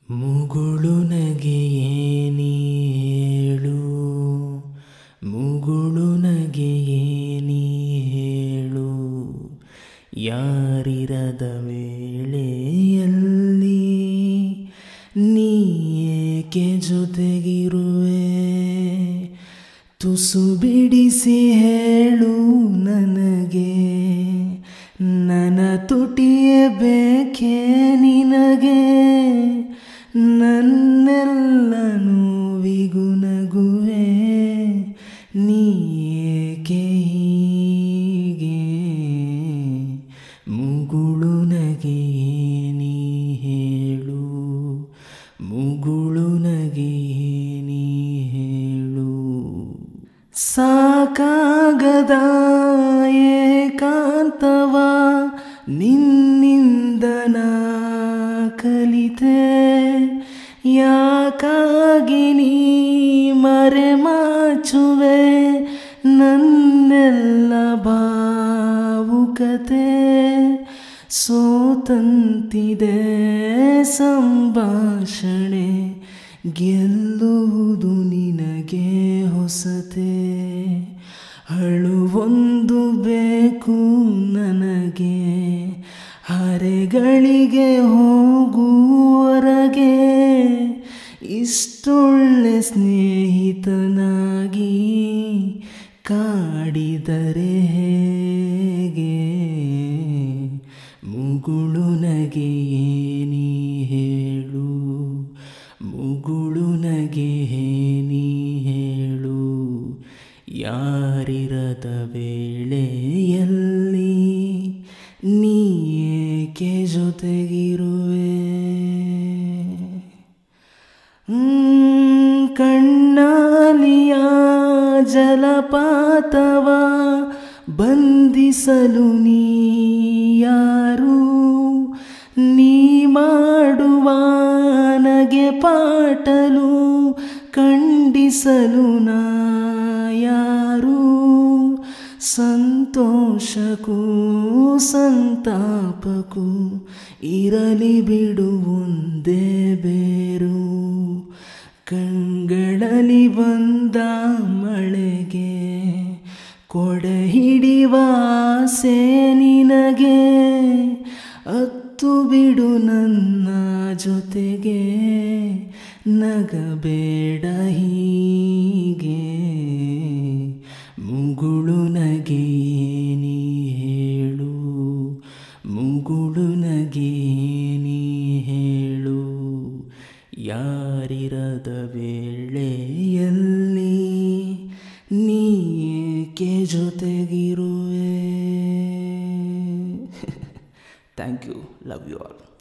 ಮುಗುಳು ನಗೆಯೇ ನೀ ಹೇಳು ಮುಗುಳು ನಗೆಯೇ ನೀ ಹೇಳು ಯಾರಿರದ ವೇಳೆಯಲ್ಲಿ ನೀ ಏಕೆ ಜೊತೆಗಿರುವೆ ತುಸು ಬಿಡಿಸಿ ಹೇಳು ನನಗೆ ನನ್ನ ತುಟಿಯ ಬೇಕೆ ನಿನಗೆ ನನ್ನೆಲ್ಲ ನೋವಿಗೂ ನಗುವೆ ನೀ ಏಕೆ ಹೀಗೆ ಮುಗುಳು ನಗೆಯೇ ನೀ ಹೇಳು ಮುಗುಳು ನಗೆಯೇ ನೀ ಹೇಳು ಸಾಕಾಗದ ಏಕಾಂತವ ನಿನ್ನಿಂದ ನಾ ಕಲಿತೆ ಯಾಕಾಗಿ ನೀ ಮರೆಮಾಚುವೆ ನನ್ನೆಲ್ಲ ಭಾವುಕತೆ ಸೋತಂತಿದೆ ಸಂಭಾಷಣೆ ಗೆಲ್ಲುವುದು ನಿನಗೆ ಹೊಸತೆ ಅಳುವೊಂದು ಬೇಕು ನನಗೆ ಹರೆಗಳಿಗೆ ಹೋಗುವವರೆಗೆ ಇಷ್ಟೊಳ್ಳೆ ಸ್ನೇಹಿತನಾಗಿ ಕಾಡಿದರೆ ಹೇಗೆ ಮುಗುಳು ನಗೆಯೇ ನೀ ಹೇಳು ಮುಗುಳು ನಗೆಯೇ ನೀ ಹೇಳು ಯಾರಿರದ ವೇಳೆಯಲ್ಲಿ ನೀ ಏಕೆ ಜೊತೆಗಿರುವೆ ಹ್ಮ್, ಕಣ್ಣಾಲಿಯ ಜಲಪಾತವ ಬಂಧಿಸಲು ನೀ ಯಾರು ನೀ ಮಾಡುವ ನಗೆ ಪಾಟಲು ಖಂಡಿಸಲು ನಾ ಯಾರು ಸಂತೋಷಕ್ಕೂ ಸಂತಾಪಕ್ಕೂ ಇರಲಿ ಬಿಡು ಒಂದೇ ಬೇರು ಕಣ್ಗಳಲ್ಲಿ ಬಂದ ಮಳೆಗೆ ಕೊಡೆ ಹಿಡಿವ ಆಸೆ ನಿನಗೆ ಹತ್ತು ಬಿಡು ನನ್ನ ಜೊತೆಗೆ ನಗಬೇಡ ಹೀಗೆ ಮುಗುಳು ನಗೆಯೇ ನೀ ಹೇಳು ಮುಗುಳು ನಗೆಯೇ ನೀ ಹೇಳು ಯಾರಿರದ ವೇಳೆಯಲ್ಲಿ ನೀ ಏಕೆ ಜೊತೆಗಿರುವೆ thank you love you all